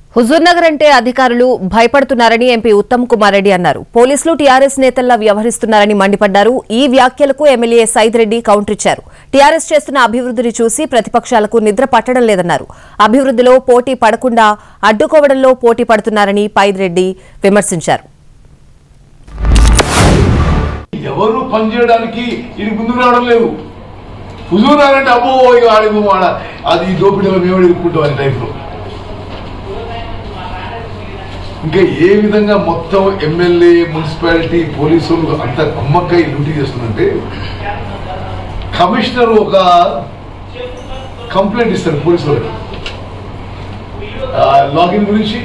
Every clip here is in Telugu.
హుజూర్నగర్ అంటే అధికారులు భయపడుతున్నారని ఎంపీ ఉత్తమ్ కుమార్ రెడ్డి అన్నారు పోలీసులు టీఆర్ఎస్ నేతల్లా వ్యవహరిస్తున్నారని మండిపడ్డారు ఈ వ్యాఖ్యలకు ఎమ్మెల్యే సైద్ రెడ్డి కౌంటర్ ఇచ్చారు టీఆర్ఎస్ చేస్తున్న అభివృద్ధిని చూసి ప్రతిపక్షాలకు నిద్ర పట్టడం లేదన్నారు అభివృద్ధిలో పోటీ పడకుండా అడ్డుకోవడంలో పోటీ పడుతున్నారని పైదిరెడ్డి విమర్శించారు ఎవరు పనిచేయడానికి ఇది ముందుకు రావడం లేదు హుజూరాలంటే అబ్బో ఇక ఆడిపో వాడ అది ఈ దోపిడీలో మేము ఇరుక్కుంటాం అని టైప్లో ఇంకా ఏ విధంగా మొత్తం ఎమ్మెల్యే మున్సిపాలిటీ పోలీసులు అంత అమ్మక్కై డ్యూటీ చేస్తుందంటే కమిషనర్ ఒక కంప్లైంట్ ఇస్తారు పోలీసు వాళ్ళకి లాగిన్ గురించి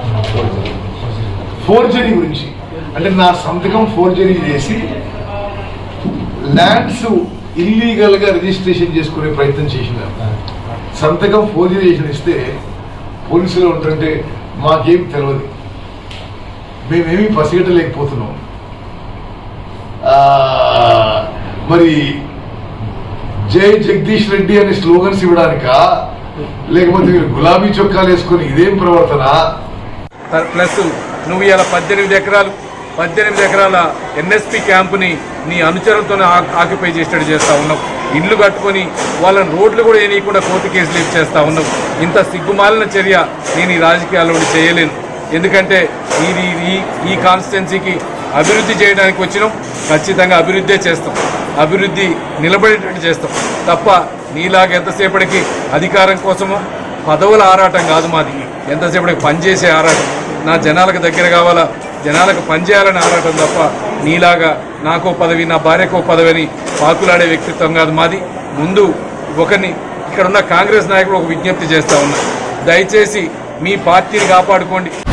ఫోర్జరీ గురించి అంటే నా సంతకం ఫోర్జరీ చేసి ల్యాండ్స్ ఇల్లీగల్ గా రిజిస్ట్రేషన్ చేసుకునే ప్రయత్నం చేసిన సంతకం ఫోర్జరీ చేసిన ఇస్తే పోలీసులు ఉంటారంటే మాకేం తెలియదు మేమేమీ పసిగట్టలేకపోతున్నాం ఆ, మరి జై జగదీష్ రెడ్డి అనే స్లోగన్స్ ఇవ్వడానికా లేకపోతే మీరు గులాబీ చొక్కాలు వేసుకొని ఇదేం ప్రవర్తన త- ప్లస్ నువ్వు ఇలా పద్దెనిమిది ఎకరాలు పద్దెనిమిది ఎకరాల ఎన్ఎస్పి క్యాంపుని నీ అనుచరులతోనే ఆ- ఆక్యుపై చేసేటట్టు చేస్తా ఉన్నావు ఇల్లు కట్టుకొని వాళ్ళని రోడ్లు కూడా వేయకుండా కోర్టు కేసులు ఇచ్చేస్తా ఉన్నావు ఇంత సిగ్గుమాలిన చర్య నేను ఈ రాజకీయాల్లో ఉండి చేయలేను ఎందుకంటే ఇది ఈ ఈ కాన్స్టిట్యున్సీకి అభివృద్ధి చేయడానికి వచ్చినాం ఖచ్చితంగా అభివృద్ధే చేస్తాం అభివృద్ధి నిలబడేటట్టు చేస్తాం తప్ప నీలాగా ఎంతసేపటికి అధికారం కోసమో పదవుల ఆరాటం కాదు మాది ఎంతసేపటికి పనిచేసే ఆరాటం నా జనాలకు దగ్గర కావాలా జనాలకు పనిచేయాలని ఆరాటం తప్ప నీలాగా నాకో పదవి నా భార్యకో పదవి అని పాకులాడే వ్యక్తిత్వం కాదు మాది ముందు ఒకరిని ఇక్కడ ఉన్న కాంగ్రెస్ నాయకుడు ఒక విజ్ఞప్తి చేస్తా ఉన్నా దయచేసి మీ పార్టీని కాపాడుకోండి